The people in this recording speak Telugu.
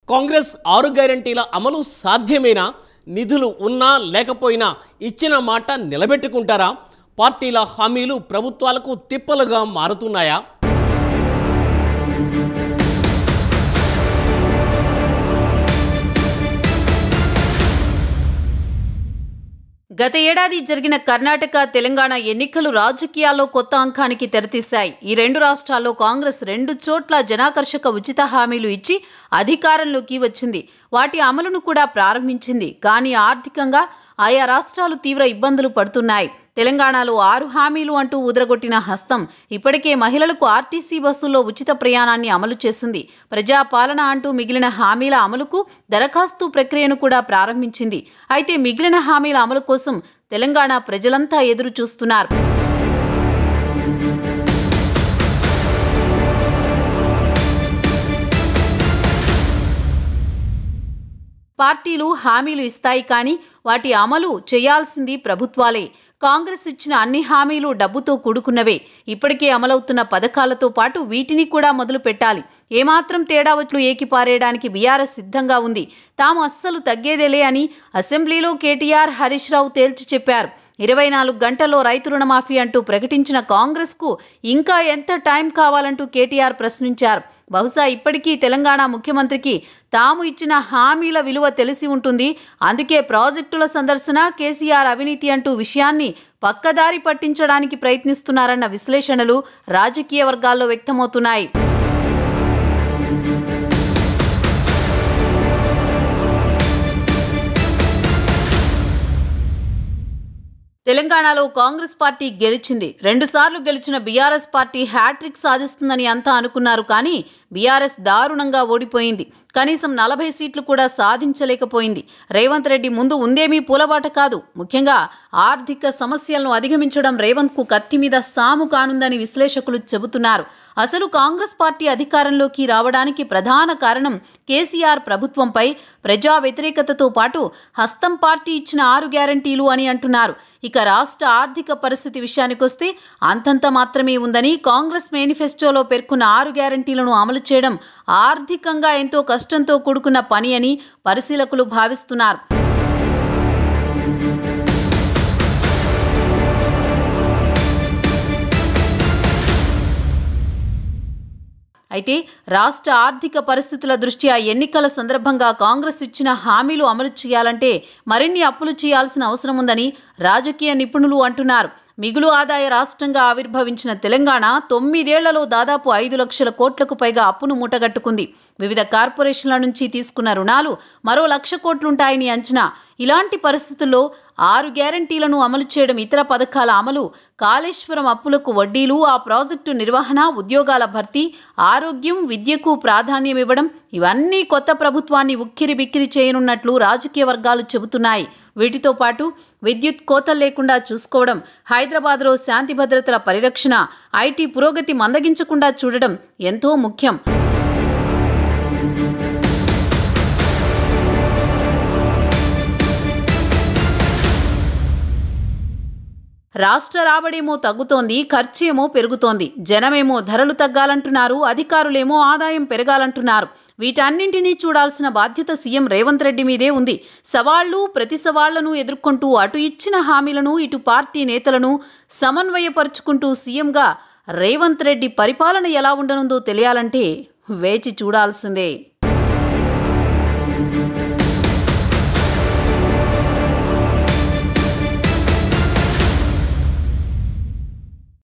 కాంగ్రెస్ ఆరు గ్యారంటీల అమలు సాధ్యమేనా నిధులు ఉన్నా లేకపోయినా ఇచ్చిన మాట నిలబెట్టుకుంటారా పార్టీల హామీలు ప్రభుత్వాలకు తిప్పలుగా మారుతున్నాయా గత ఏడాది జరిగిన కర్ణాటక తెలంగాణ ఎన్నికలు రాజకీయాల్లో కొత్త అంకానికి తెరతీశాయి ఈ రెండు రాష్ట్రాల్లో కాంగ్రెస్ రెండు చోట్ల జనాకర్షక ఉచిత హామీలు ఇచ్చి అధికారంలోకి వచ్చింది వాటి అమలును కూడా ప్రారంభించింది కానీ ఆర్థికంగా ఆయా రాష్ట్రాలు తీవ్ర ఇబ్బందులు పడుతున్నాయి తెలంగాణలో ఆరు హామీలు అంటూ ఉదరగొట్టిన హస్తం ఇప్పటికే మహిళలకు ఆర్టీసీ బస్సుల్లో ఉచిత ప్రయాణాన్ని అమలు చేసింది ప్రజాపాలన అంటూ మిగిలిన హామీల అమలుకు దరఖాస్తు ప్రక్రియను కూడా ప్రారంభించింది అయితే మిగిలిన హామీల అమలు కోసం తెలంగాణ ప్రజలంతా ఎదురు చూస్తున్నారు పార్టీలు హామీలు ఇస్తాయి కానీ వాటి అమలు చేయాల్సింది ప్రభుత్వాలే కాంగ్రెస్ ఇచ్చిన అన్ని హామీలు డబ్బుతో కూడుకున్నవే ఇప్పటికే అమలవుతున్న పథకాలతో పాటు వీటిని కూడా మొదలు పెట్టాలి ఏమాత్రం తేడా వచ్చులు ఏకిపారేయడానికి బీఆర్ఎస్ సిద్ధంగా ఉంది తాము అస్సలు తగ్గేదేలే అని అసెంబ్లీలో కేటీఆర్ హరీష్ రావు తేల్చి చెప్పారు ఇరవై నాలుగు గంటల్లో రైతు రుణమాఫీ అంటూ ప్రకటించిన కాంగ్రెస్కు ఇంకా ఎంత టైం కావాలంటూ కేటీఆర్ ప్రశ్నించారు బహుశా ఇప్పటికీ తెలంగాణ ముఖ్యమంత్రికి తాము ఇచ్చిన హామీల విలువ తెలిసి ఉంటుంది అందుకే ప్రాజెక్టుల సందర్శన కేసీఆర్ అవినీతి అంటూ విషయాన్ని పక్కదారి పట్టించడానికి ప్రయత్నిస్తున్నారన్న విశ్లేషణలు రాజకీయ వర్గాల్లో వ్యక్తమవుతున్నాయి తెలంగాణలో కాంగ్రెస్ పార్టీ గెలిచింది రెండుసార్లు గెలిచిన బీఆర్ఎస్ పార్టీ హ్యాట్రిక్ సాధిస్తుందని అంతా అనుకున్నారు కానీ బీఆర్ఎస్ దారుణంగా ఓడిపోయింది కనీసం నలభై సీట్లు కూడా సాధించలేకపోయింది రేవంత్ రెడ్డి ముందు ఉందేమీ పూలబాట కాదు ముఖ్యంగా ఆర్థిక సమస్యలను అధిగమించడం రేవంత్కు కత్తి మీద సాము కానుందని విశ్లేషకులు చెబుతున్నారు అసలు కాంగ్రెస్ పార్టీ అధికారంలోకి రావడానికి ప్రధాన కారణం కేసీఆర్ ప్రభుత్వంపై ప్రజా వ్యతిరేకతతో పాటు హస్తం పార్టీ ఇచ్చిన ఆరు గ్యారంటీలు అని అంటున్నారు ఇక రాష్ట్ర ఆర్థిక పరిస్థితి విషయానికొస్తే అంతంత మాత్రమే ఉందని కాంగ్రెస్ మేనిఫెస్టోలో పేర్కొన్న ఆరు గ్యారంటీలను అమలు చేయడం ఆర్థికంగా ఎంతో కష్టంతో కూడుకున్న పని అని పరిశీలకులు భావిస్తున్నారు అయితే రాష్ట్ర ఆర్థిక పరిస్థితుల దృష్ట్యా ఎన్నికల సందర్భంగా కాంగ్రెస్ ఇచ్చిన హామీలు అమలు చేయాలంటే మరిన్ని అప్పులు చేయాల్సిన అవసరం ఉందని రాజకీయ నిపుణులు అంటున్నారు మిగులు ఆదాయ రాష్ట్రంగా ఆవిర్భవించిన తెలంగాణ తొమ్మిదేళ్లలో దాదాపు ఐదు లక్షల కోట్లకు పైగా అప్పును మూటగట్టుకుంది వివిధ కార్పొరేషన్ల నుంచి తీసుకున్న రుణాలు మరో లక్ష కోట్లుంటాయని అంచనా ఇలాంటి పరిస్థితుల్లో ఆరు గ్యారంటీలను అమలు చేయడం ఇతర పథకాల అమలు కాళేశ్వరం అప్పులకు వడ్డీలు ఆ ప్రాజెక్టు నిర్వహణ ఉద్యోగాల భర్తీ ఆరోగ్యం విద్యకు ప్రాధాన్యం ఇవ్వడం ఇవన్నీ కొత్త ప్రభుత్వాన్ని ఉక్కిరి బిక్కిరి చేయనున్నట్లు రాజకీయ వర్గాలు చెబుతున్నాయి వీటితో పాటు విద్యుత్ కోతలు లేకుండా చూసుకోవడం హైదరాబాద్లో శాంతి భద్రతల పరిరక్షణ ఐటీ పురోగతి మందగించకుండా చూడడం ఎంతో ముఖ్యం రాష్ట్ర రాబడేమో తగ్గుతోంది ఖర్చేమో పెరుగుతోంది జనమేమో ధరలు తగ్గాలంటున్నారు అధికారులేమో ఆదాయం పెరగాలంటున్నారు వీటన్నింటినీ చూడాల్సిన బాధ్యత సీఎం రేవంత్ రెడ్డి మీదే ఉంది సవాళ్లు ప్రతి సవాళ్లను ఎదుర్కొంటూ అటు ఇచ్చిన హామీలను ఇటు పార్టీ నేతలను సమన్వయపరుచుకుంటూ సీఎంగా రేవంత్ రెడ్డి పరిపాలన ఎలా ఉండనుందో తెలియాలంటే వేచి చూడాల్సిందే